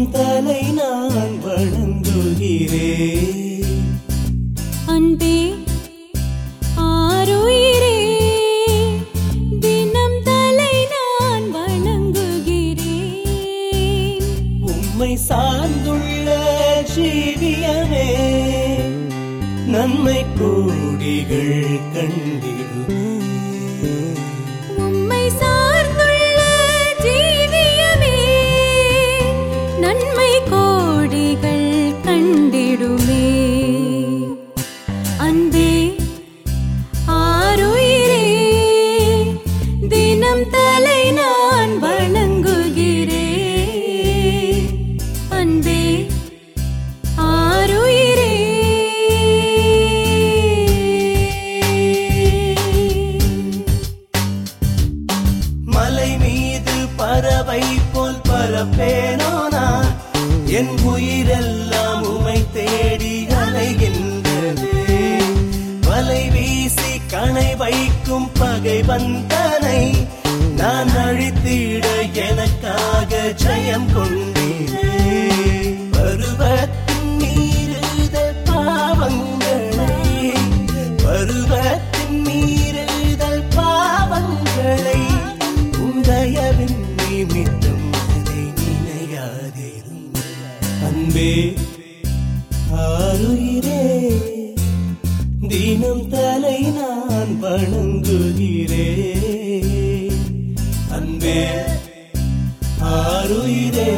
தலை நான் வணங்குகிறேன் அன்பே ஆருயிரே தினம் தலை நான் வணங்குகிறேன் உம்மை சார்ந்துள்ள ஜீவியமே நன்மை கோடிகள் கண்டிடுமே உம்மை சார்ந்துள்ள ஜீவியமே நன்மை கோடிகள் கண்டிடுமே அன்பே ஆருயிரே தினம் தலை நான் வணங்குகிறேன் அன்பே ஆருயிரே மலை மீது பறவை போல் பரப்பேனோ நான் என் உயிரெல்லாம் உமை தேடி அலைகின்றது வலை வீசி கணை வைக்கும் பகை வந்தனை நான் அழித்திட எனக்காக ஜெயம் கொண்டீரே பருவத்தின் மீறுதல் பாவங்களை பருவத்தின் மீறுதல் பாவங்களை உதயவின் நிமித்தம் அதை நினையாதிரும் அன்பே ஆருயிரே தினம் தலை நான் வணங்குகிறேன் அன்பே ஆருயிரே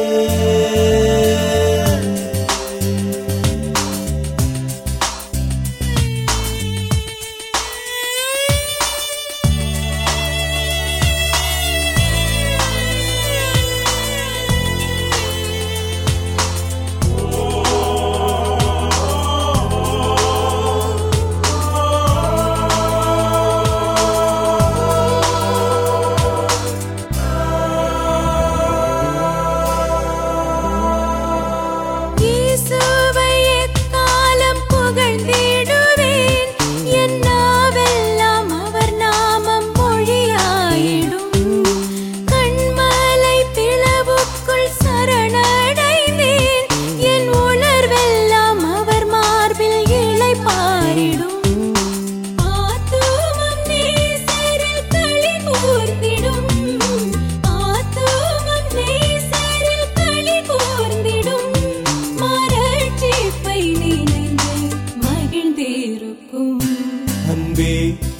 இயேசுவை எக்காலம் புகழ்ந்திடுவேன் என் நாவெல்லாம் அவர் நாமம் மொழியாயிடும் கண்மலை பிளவுக்குள் சரணடைந்தேன் என் உணர்வெல்லாம் அவர் மார்பில் இளைப்பாரிடும் ஆத்துமம் நேசரில் களி கூர்ந்திடும் ஆத்துமம் நேசரில் களி கூர்ந்திடும் மரட்சிப்பை நினைந்து மகிழ்ந்திருக்கும் அன்பே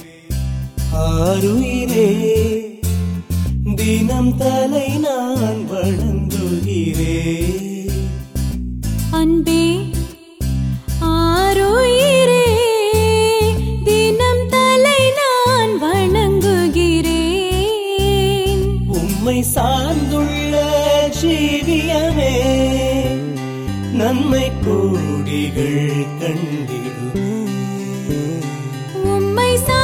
ஆருயிரே தினம் தலை நான் வணங்குகிறேன் அன்பே ஆருயிரே தினம் தலை நான் வணங்குகிறேன் உம்மை சார்ந்துள்ள ஜீவியமே நன்மை கோடிகள் கண்டிடுமே உம்மை சா